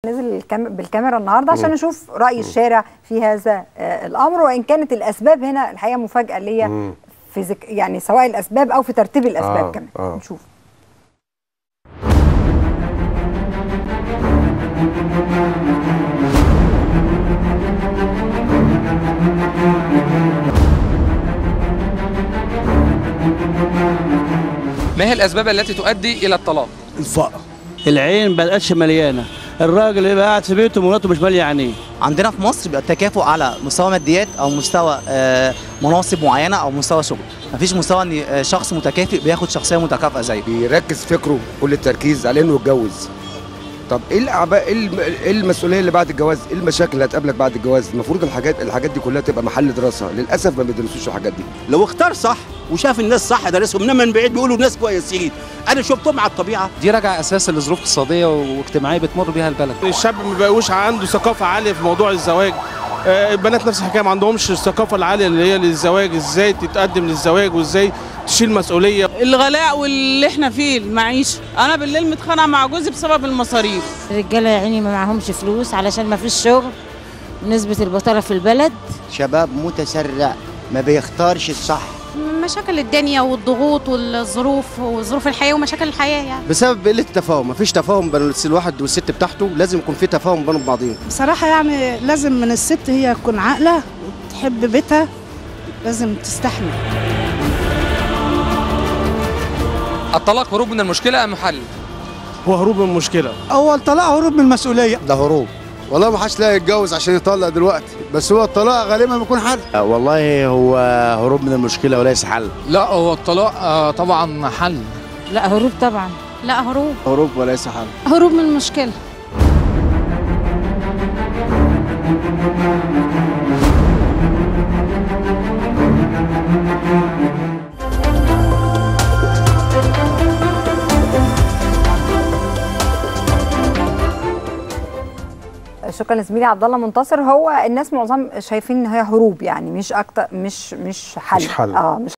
نزل الكام- بالكاميرا النهارده عشان نشوف راي الشارع في هذا آه، الامر وان كانت الاسباب هنا الحقيقه مفاجاه ليا في ذك... يعني سواء الاسباب او في ترتيب الاسباب آه، كمان آه. نشوف ما هي الأسباب التي تؤدي إلى الطلاق؟ الفقر العين بقتش مليانه الراجل اللي بقى قاعد في بيته ومراته مش ماليه عينيه عندنا في مصر بيبقى التكافؤ على مستوى ماديات او مستوى آه، مناصب معينه او مستوى شغل مفيش مستوى ان آه، شخص متكافئ بياخد شخصيه متكافئه زيه بيركز فكره كل التركيز على انه يتجوز طب ايه الاعباء ايه الم- إيه المسؤوليه اللي بعد الجواز ايه المشاكل اللي هتقابلك بعد الجواز المفروض الحاجات الحاجات دي كلها تبقى محل دراسه للاسف ما بيدرسوش الحاجات دي لو اختار صح وشاف الناس صح درسهم انما من بعيد بيقولوا ناس كويسين انا شفتهم على الطبيعه دي راجع اساس لظروف اقتصاديه واجتماعيه بتمر بيها البلد الشاب ما بقوش عنده ثقافه عاليه في موضوع الزواج آه، البنات نفس الحكايه ما عندهمش الثقافه العاليه اللي هي للزواج ازاي تتقدم للزواج وازاي تشيل مسؤوليه الغلاء واللي احنا فيه المعيشه انا بالليل متخانقه مع جوزي بسبب المصاريف الرجاله يا عيني ما معهمش فلوس علشان ما فيش شغل نسبة البطالة في البلد شباب متسرع ما بيختارش الصح مشاكل الدنيا والضغوط والظروف وظروف الحياه ومشاكل الحياه يعني بسبب قله التفاهم مفيش تفاهم بين الواحد والست بتاعته لازم يكون في تفاهم بينهم بعضهم بصراحه يعني لازم من الست هي تكون عاقله وتحب بيتها لازم تستحمل الطلاق هروب من المشكلة أم حل؟ هو هروب من المشكله هو الطلاق هروب من المسؤوليه ده هروب والله ما حدش لاقي يتجوز عشان يطلق دلوقتي بس هو الطلاق غالبا بيكون حل والله هو هروب من المشكله وليس حل لا هو الطلاق طبعا حل لا هروب طبعا لا هروب هروب وليس حل هروب من المشكله شكرا لزميلي عبد الله منتصر هو الناس معظم شايفين ان هي هروب يعني مش اكتر مش مش حل مش حل. اه مش